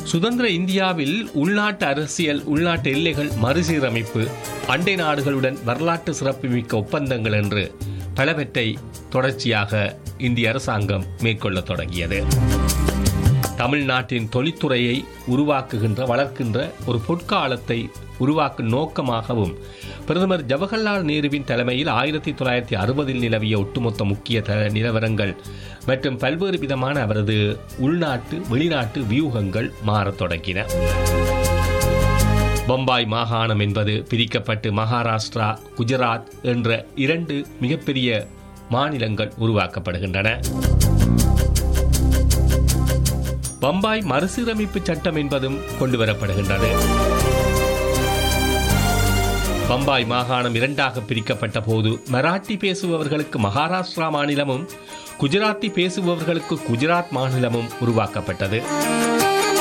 சுதந்திர இந்தியாவில் உள்நாட்டு அரசியல் உள்நாட்டு எல்லைகள் மறுசீரமைப்பு அண்டை நாடுகளுடன் வரலாற்று சிறப்புமிக்க ஒப்பந்தங்கள் என்று பலவற்றை தொடர்ச்சியாக இந்திய அரசாங்கம் மேற்கொள்ளத் தொடங்கியது தமிழ்நாட்டின் தொழில்துறையை உருவாக்குகின்ற வளர்க்கின்ற ஒரு பொற்காலத்தை உருவாக்கும் நோக்கமாகவும் பிரதமர் ஜவஹர்லால் நேருவின் தலைமையில் ஆயிரத்தி தொள்ளாயிரத்தி அறுபதில் நிலவிய ஒட்டுமொத்த முக்கிய த நிலவரங்கள் மற்றும் பல்வேறு விதமான அவரது உள்நாட்டு வெளிநாட்டு வியூகங்கள் மாறத் தொடங்கின பம்பாய் மாகாணம் என்பது பிரிக்கப்பட்டு மகாராஷ்டிரா குஜராத் என்ற இரண்டு மிகப்பெரிய மாநிலங்கள் உருவாக்கப்படுகின்றன பம்பாய் மறுசீரமைப்பு சட்டம் என்பதும் கொண்டுவரப்படுகின்றது பம்பாய் மாகாணம் இரண்டாக பிரிக்கப்பட்ட போது மராட்டி பேசுபவர்களுக்கு மகாராஷ்டிரா மாநிலமும் குஜராத்தி பேசுபவர்களுக்கு குஜராத் மாநிலமும் உருவாக்கப்பட்டது